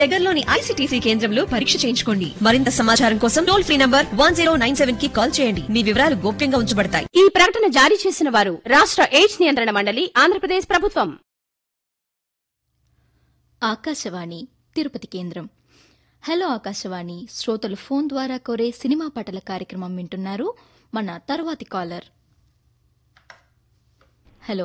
దగ్గరలోని ఐసీటీసీ కేంద్రంలో పరీక్ష చేయించుకోండి మరింత సమాచారం కోసం టోల్ ఫ్రీ నంబర్ వన్ కి కాల్ చేయండి మీ వివరాలు గోప్యంగా ఉంచబడతాయి ఈ ప్రకటన జారీ చేసిన వారు రాష్ట్ర ఎయిడ్స్ నియంత్రణ మండలి ఆంధ్రప్రదేశ్ ప్రభుత్వం ఆకాశవాణి తిరుపతి కేంద్రం హలో ఆకాశవాణి శ్రోతలు ఫోన్ ద్వారా కోరే సినిమా పాటల కార్యక్రమం వింటున్నారు మన తర్వాతి caller hello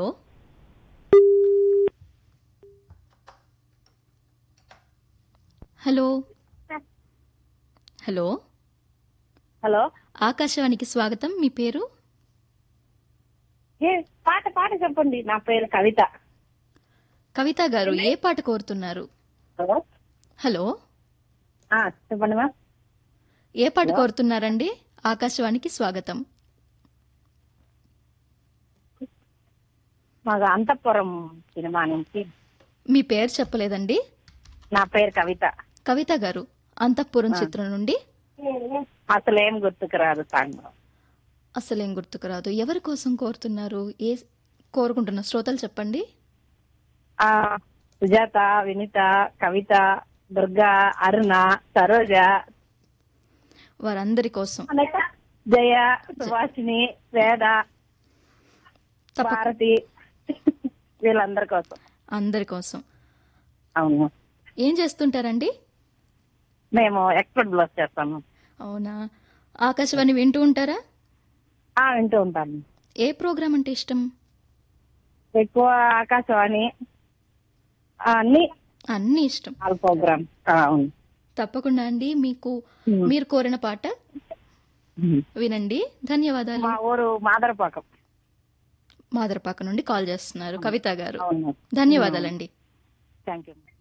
hello hello hello ఆకాశవాణికి స్వాగతం మీ పేరు ఏ పాట పాట చెప్పండి నా పేరు కవిత కవిత గారు ఏ పాట కోరుతున్నారు హలో హలో ఆ, చెప్పండి మా ఏ పాట కోరుతున్నారండి ఆకాశవాణికి స్వాగతం మాకు అంతఃపురం సినిమా నుంచి మీ పేరు చెప్పలేదండి నా పేరు కవిత కవిత గారు అంతఃపురం చిత్రం నుండి అసలు ఏం గుర్తుకు రాదు సాంగ్ అసలేం గుర్తుకు రాదు ఎవరి కోసం కోరుతున్నారు ఏ కోరుకుంటున్న శ్రోతలు చెప్పండి ఆ సుజాత వినిత కవిత దుర్గా అరుణ సరోజ వారందరి కోసం జయ సుభాషిణి వేద తప్ప భారతి వీళ్ళందరి కోసం అందరి కోసం అవును ఏం చేస్తుంటారండి మేము ఎక్స్పర్ట్ బ్లౌజ్ చేస్తాము అవునా ఆకాశవాణి వింటూ ఉంటారా ఆ వింటూ ఉంటాను ఏ ప్రోగ్రాం అంటే ఇష్టం ఎక్కువ ఆకాశవాణి ఆ, అన్ని అన్ని ఇష్టం ఆల్ ప్రోగ్రామ్ అవును తప్పకుండా అండి మీకు మీరు కోరిన పాట వినండి ధన్యవాదాలు మా ఊరు మాదరపాకం మాదరపాక నుండి కాల్ చేస్తున్నారు కవిత గారు అవును ధన్యవాదాలండి థ్యాంక్ యూ